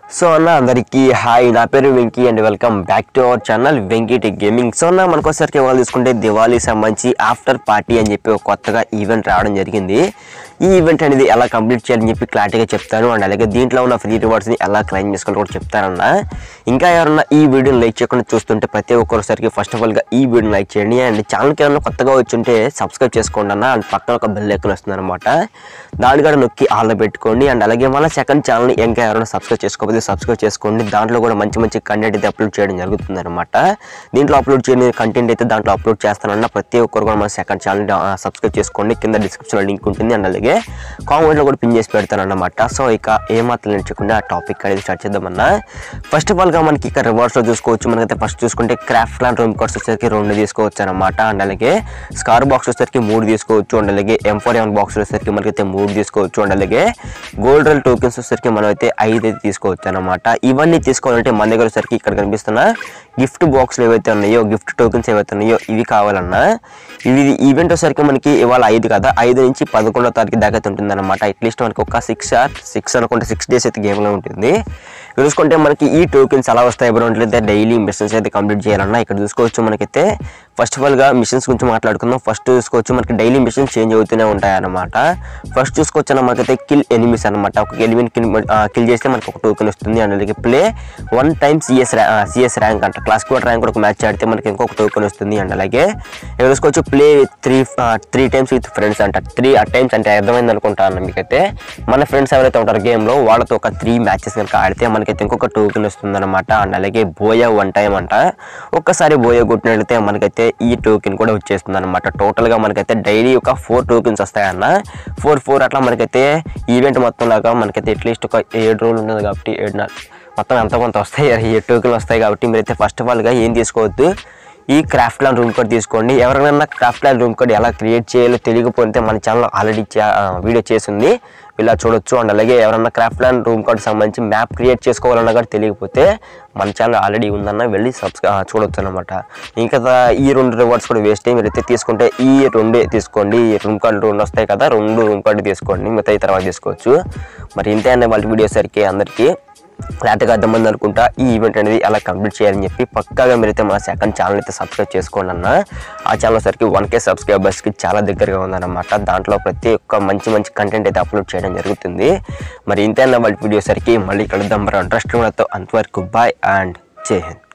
so అన్న అందరికీ hi నా పేరు Venky and welcome back to our channel Venky tech gaming so అన్న మనకోసరికి ఇవాళ తీసుకుంటే దివాళీ సంబంధించి ఆఫ్టర్ పార్టీ అని చెప్పి ఒక కొత్తగా ఈవెంట్ రావడం జరిగింది ఈ ఈవెంట్ అనేది ఎలా కంప్లీట్ చేయాలని చెప్పి క్లారిటీగా చెప్తాను అండ్ అలాగే దీంట్లో ఉన్న ఫ్రీ రివార్డ్స్ని ఎలా క్లైమ్ చేసుకోవాలి కూడా చెప్తారన్న ఇంకా ఎవరన్నా ఈ వీడియోని లైక్ చేయకుండా చూస్తుంటే ప్రతి ఒక్కరిసరికి ఫస్ట్ ఆఫ్ ఆల్గా ఈ వీడియోని లైక్ చేయండి అండ్ ఛానల్కి ఏమైనా కొత్తగా వచ్చుంటే సబ్స్క్రైబ్ చేసుకోండి అన్న అండ్ పక్కన ఒక బెల్ ఐకాన్ వస్తుంది అనమాట దాని కూడా నొక్కి ఆల్లో పెట్టుకోండి అండ్ అలాగే మన సెకండ్ ఛానల్ని ఇంకా ఎవరైనా సబ్స్క్రైబ్ చేసుకోకపోతే సబ్స్క్రైబ్ చేసుకోండి దాంట్లో కూడా మంచి మంచి కంటెంట్ అయితే అప్లోడ్ చేయడం జరుగుతుంది అనమాట దీంట్లో అప్లోడ్ చేయని కంటెంట్ అయితే దాంట్లో అప్లోడ్ చేస్తానన్న ప్రతి ఒక్కరు కూడా మన సెకండ్ ఛానల్ సబ్స్క్రైబ్ చేసుకోండి కింద డిస్క్రిప్షన్లో లింక్ ఉంటుంది అండ్ అలాగే కామెంట్లో కూడా పిన్ చేసి పెడతాను అన్నమాట సో ఇక ఏమాత్రం నేర్చుకుంటే ఆ టాపిక్ అనేది స్టార్ట్ చేద్దామన్నా ఫస్ట్ ఆఫ్ ఆల్గా మనకి ఇక రివర్స్లో చూసుకోవచ్చు మనకైతే ఫస్ట్ చూసుకుంటే క్రాఫ్ట్ లాంటి రూమ్ కార్డ్స్ వచ్చేసరికి రెండు తీసుకోవచ్చు అనమాట అండ్ అలాగే స్కార్ బాక్స్ వచ్చేసరికి మూడు తీసుకోవచ్చు అండ్ అలాగే ఎం ఫోర్ ఎం బాక్స్ వచ్చేసరికి మనకైతే మూడు తీసుకోవచ్చు అండ్ అలాగే గోల్డ్ రెల్ టోకెన్స్ వచ్చేసరికి మనం అయితే ఐదు అయితే తీసుకోవచ్చు అనమాట ఇవన్నీ తీసుకోవాలంటే మన దగ్గర వచ్చేసరికి ఇక్కడ కనిపిస్తున్న గిఫ్ట్ బాక్స్లు ఏవైతే ఉన్నాయో గిఫ్ట్ టోకెన్స్ ఏవైతే ఉన్నాయో ఇవి కావాలన్నా ఇవి ఈవెంట్ వచ్చేసరికి మనకి ఇవాళ ఐదు కదా ఐదు నుంచి పదకొండో తారీఖు దాకా అయితే ఉంటుంది అనమాట అట్లీస్ట్ మనకి ఒక సిక్స్ ఆర్ సిక్స్ అనుకుంటే సిక్స్ డేస్ అయితే గేమ్లో ఉంటుంది ఇక్కడ చూసుకుంటే మనకి ఈ టోకెన్స్ ఎలా వస్తాయి బ్రో అంటే డైలీ మిషన్స్ అయితే కంప్లీట్ చేయాలన్నా ఇక్కడ చూసుకోవచ్చు మనకైతే ఫస్ట్ ఆఫ్ ఆల్గా మిషన్స్ గురించి మాట్లాడుకుందాం ఫస్ట్ చూసుకోవచ్చు మనకి డైలీ మిషన్స్ చేంజ్ అవుతూనే ఉంటాయి అనమాట ఫస్ట్ చూసుకోవచ్చు అన్న మనకైతే కిల్ ఎనిమిస్ అనమాట ఒక ఎలిమెంట్ కిల్ కిల్ చేస్తే మనకి ఒక టోకెన్ వస్తుంది అండ్ అలాగే play one time CS CS rank అంట క్లాస్ క్వార్టర్ ర్యాంక్ కూడా ఒక మ్యాచ్ ఆడితే మనకి ఇంకొక టోకెన్ వస్తుంది అండ్ అలాగే ఇక్కడ చూసుకోవచ్చు play three three times with friends అంట త్రీ టైమ్స్ అంటే అర్థమైంది అనుకుంటాను మీకైతే మన ఫ్రెండ్స్ ఎవరైతే ఉంటారో గేమ్లో వాళ్ళతో ఒక త్రీ మ్యాచెస్ కనుక ఆడితే మనకైతే ఇంకొక టోకెన్ వస్తుంది అనమాట అండ్ అలాగే బోయా వన్ టైం అంట ఒక్కసారి బోయా కొట్టినట్లయితే మనకైతే ఈ టోకెన్ కూడా వచ్చేస్తుంది అనమాట టోటల్గా మనకైతే డైలీ ఒక ఫోర్ టోకెన్స్ వస్తాయన్న ఫోర్ ఫోర్ అట్లా మనకైతే ఈవెంట్ మొత్తం లాగా మనకైతే అట్లీస్ట్ ఒక ఏడు రోజులు ఉంటుంది కాబట్టి ఏడు నాలుగు మొత్తం ఎంత కొంత వస్తాయి ఏడు టోకెన్లు వస్తాయి కాబట్టి మీరైతే ఫస్ట్ ఆఫ్ ఆల్గా ఏం తీసుకోవద్దు ఈ క్రాఫ్ట్ ల్యాండ్ రూమ్ కోడ్ తీసుకోండి ఎవరికైనా క్రాఫ్ట్ ల్యాండ్ రూమ్ కోడ్ ఎలా క్రియేట్ చేయాలో తెలియకపోతే మన ఛానల్ ఆల్రెడీ వీడియో చేసింది ఇలా చూడొచ్చు అండ్ అలాగే ఎవరైనా క్రాఫ్ట్ ల్యాండ్ రూమ్ కోడ్ సంబంధించి మ్యాప్ క్రియేట్ చేసుకోవాలన్నా కూడా తెలియకపోతే మన ఛానల్ ఆల్రెడీ ఉందన్న వెళ్ళి సబ్స్క్రై చూడొచ్చు అనమాట ఇంకా ఈ రెండు రివార్డ్స్ కూడా వేస్ట్ మీరైతే తీసుకుంటే ఈ రెండే తీసుకోండి ఈ రూమ్ కార్డు రెండు వస్తాయి కదా రెండు రూమ్ కార్డు తీసుకోండి మిగతా తర్వాత తీసుకోవచ్చు మరి ఇంతే అనే వాళ్ళ వీడియో సరికి అందరికీ క్లారిటీగా అర్థమైంది అనుకుంటా ఈ ఈవెంట్ అనేది ఎలా కంప్లీట్ చేయాలని చెప్పి పక్కాగా మీరైతే మన సెకండ్ ఛానల్ అయితే సబ్స్క్రైబ్ చేసుకోండి అన్న ఆ ఛానల్ సరికి వన్ కే సబ్స్క్రైబర్స్కి చాలా దగ్గరగా ఉందన్నమాట దాంట్లో ప్రతి ఒక్క మంచి మంచి కంటెంట్ అయితే అప్లోడ్ చేయడం జరుగుతుంది మరి ఇంతేనా వాళ్ళ వీడియో సరికి మళ్ళీ కలుద్దాం ఇంట్రెస్ట్ అంతవరకు బాయ్ అండ్ జై హింద్